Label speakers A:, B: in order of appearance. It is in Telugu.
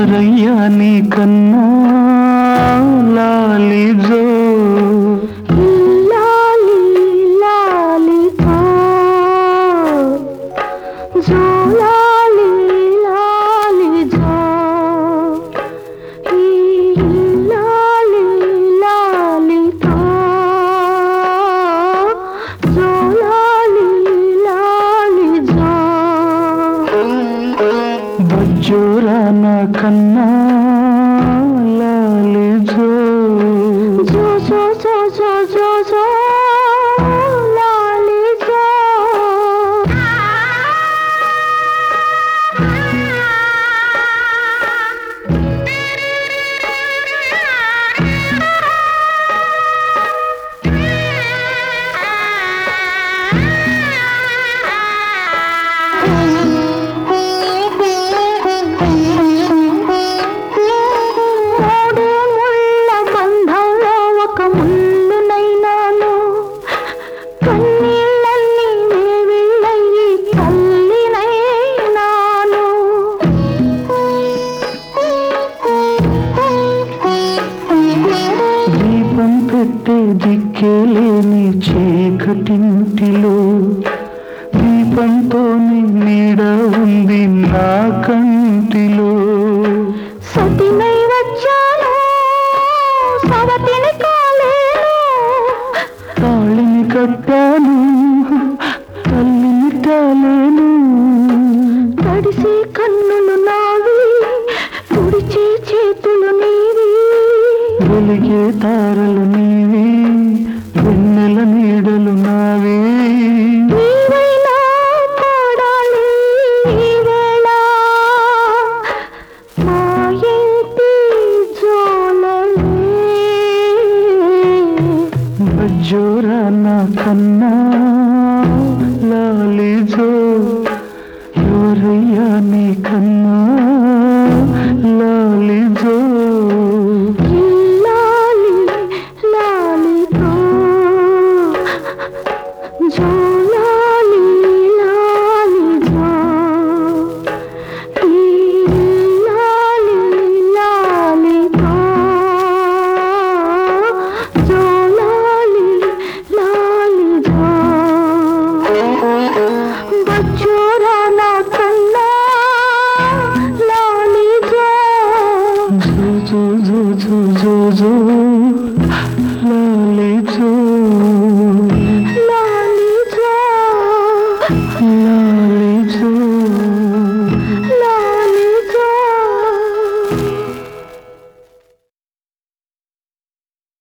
A: ఎవరయ్యా నీ కన్నా లాలిజో
B: లాలి లాలితో జో లాలి లాలి జో ఈ లాలి లాలితో జో లాలి లాలి జో
A: బజ్జోరా నా కన్నా లాలిజో
B: జో జో జో జో జో జో లాలి జో మూడే ముళ్ళ బంధంలో ఒక ముళ్ళునైనాను కన్నీళ్ళన్నీ వేవిళ్ళయి తల్లినైనాను
A: దీపం పెట్టే దిక్కేలేని చీకటింటిలో దీపంతోనే నీడ ఉంది నా కంటిలో
B: సతినై వచ్చాను సవతిని కాలేను
A: తాళిని కట్టాను తల్లిని తాలేను
B: తడిసే కన్నులు నావి తుడిచే చేతులు నీవి
A: వెలిగే తారలు నీవి వెన్నెల నీడలు నావే
B: నీవైనా పాడాలి ఈ వేళ మా ఇంటి జోలలే
A: బజ్జోరా నా కన్నా లాలిజో ఎవరయ్యా నీ కన్నా లాలిజో
B: లాలి లాలితో జో లాలి లాలి జో ఈ లాలి లాలితో జో లాలి లాలి జో బచ్చోరా నా కన్నా లాలి జో
A: జో జో జో జో జో జో